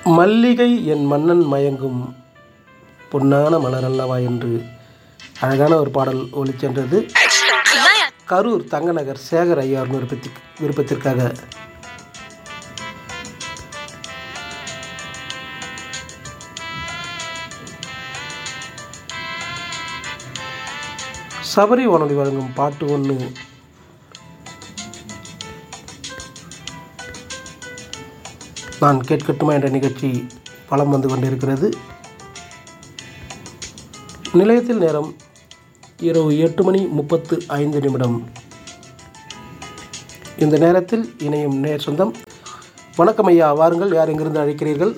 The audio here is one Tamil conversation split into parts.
மல்லிகை என் மன்னன் மயங்கும் பொன்னான மலர் அல்லவா என்று அழகான ஒரு பாடல் ஒலிச்சென்றது கரூர் தங்கநகர் சேகர் ஐயார் விருப்பத்திற்கு விருப்பத்திற்காக சபரி வானொலி வழங்கும் பாட்டு ஒன்று நான் கேட்கட்டுமா என்ற நிகழ்ச்சி பலம் வந்து கொண்டிருக்கிறது நிலையத்தில் நேரம் இரவு எட்டு மணி முப்பத்து ஐந்து நிமிடம் இந்த நேரத்தில் இணையும் நேர் சொந்தம் வணக்கம் ஐயா வாருங்கள் யார் எங்கிருந்து அழைக்கிறீர்கள்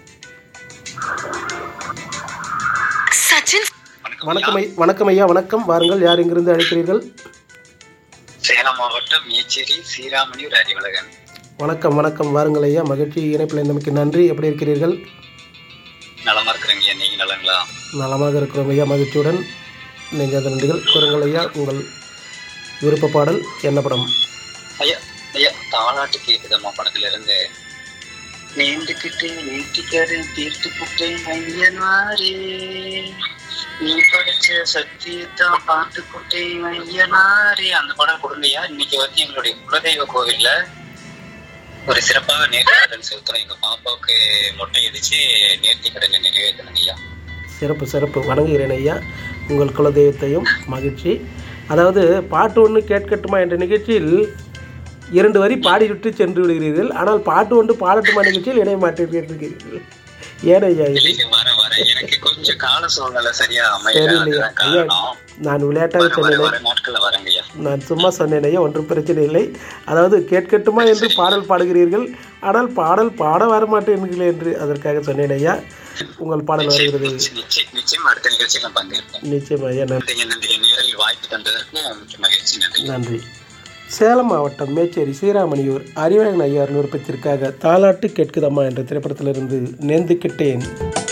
சச்சின் வணக்கம் ஐ வணக்கம் ஐயா வணக்கம் வாருங்கள் யார் எங்கிருந்து அழைக்கிறீர்கள் சேலம் மாவட்டம் மீச்சேரி சீராமணியூர் அறிவழகன் வணக்கம் வணக்கம் வாருங்கள் ஐயா மகிழ்ச்சி இணைப்பில் இருந்தமைக்கு நன்றி எப்படி இருக்கிறீர்கள் நலமா இருக்கிறீங்க நீங்க நலங்களா நலமாக இருக்கிறோம் ஐயா மகிழ்ச்சியுடன் நெஞ்சாத நன்றிகள் கூறுங்கள் ஐயா உங்கள் விருப்ப பாடல் என்ன படம் ஐயா ஐயா தாளாட்டு கேக்குதம்மா படத்துல இருந்து நீண்டுக்கிட்டு நீட்டிக்காரு தீர்த்து புட்டேன் ஐயனாரே நீ படிச்ச சத்தியத்தான் பார்த்து புட்டேன் ஐயனாரே அந்த படம் கொடுங்கய்யா இன்னைக்கு வந்து எங்களுடைய குலதெய்வ கோவில்ல ஒரு சிறப்பாக நேர்த்தி கடன் செலுத்துறோம் எங்க பாப்பாவுக்கு மொட்டை அடிச்சு நேர்த்தி கடனை நிறைவேற்றணுங்க ஐயா சிறப்பு சிறப்பு வணங்குகிறேன் ஐயா உங்கள் குலதெய்வத்தையும் மகிழ்ச்சி அதாவது பாட்டு ஒன்று கேட்கட்டுமா என்ற நிகழ்ச்சியில் இரண்டு வரி பாடிவிட்டு சென்று விடுகிறீர்கள் ஆனால் பாட்டு ஒன்று பாடட்டுமா நிகழ்ச்சியில் இணைய மாட்டேங்கிறீர்கள் ஏன் ஐயா இது இல்லைங்க, வரேன் வரேன் எனக்கு கொஞ்சம் கால சூழ்நிலை சரியா தெரியலையா அமையல ஐயா காரணம் நான் விளையாட்டாக வர வர சொன்னேன் வர நாட்கள்ல வரேங்கய்யா நான் சும்மா சொன்னேன் ஐயா ஒன்றும் பிரச்சனை இல்லை அதாவது கேட்கட்டுமா என்று பாடல் பாடுகிறீர்கள் ஆனால் பாடல் பாட வர மாட்டேன்கிறீர்கள் என்று அதற்காக சொன்னேன் ஐயா உங்கள் பாடல் வருகிறது நிச்சயம், நிச்சயம் நிச்சயம் அடுத்த நிகழ்ச்சியில் நான் பங்கேற்பேன் நிச்சயம் ஐயா நன்றி நன்றிங்க நன்றிங்க நேரில் வாய்ப்பு தந்ததற்கு மிக்க மகிழ்ச்சி நன்றி நன்றி சேலம் மாவட்டம் மேச்சேரி சீராமணியூர் அறிவழகன் ஐயார் விருப்பத்திற்காக தாலாட்டு கேட்குதம்மா என்ற திரைப்படத்திலிருந்து நேர்ந்துக்கிட்டேன்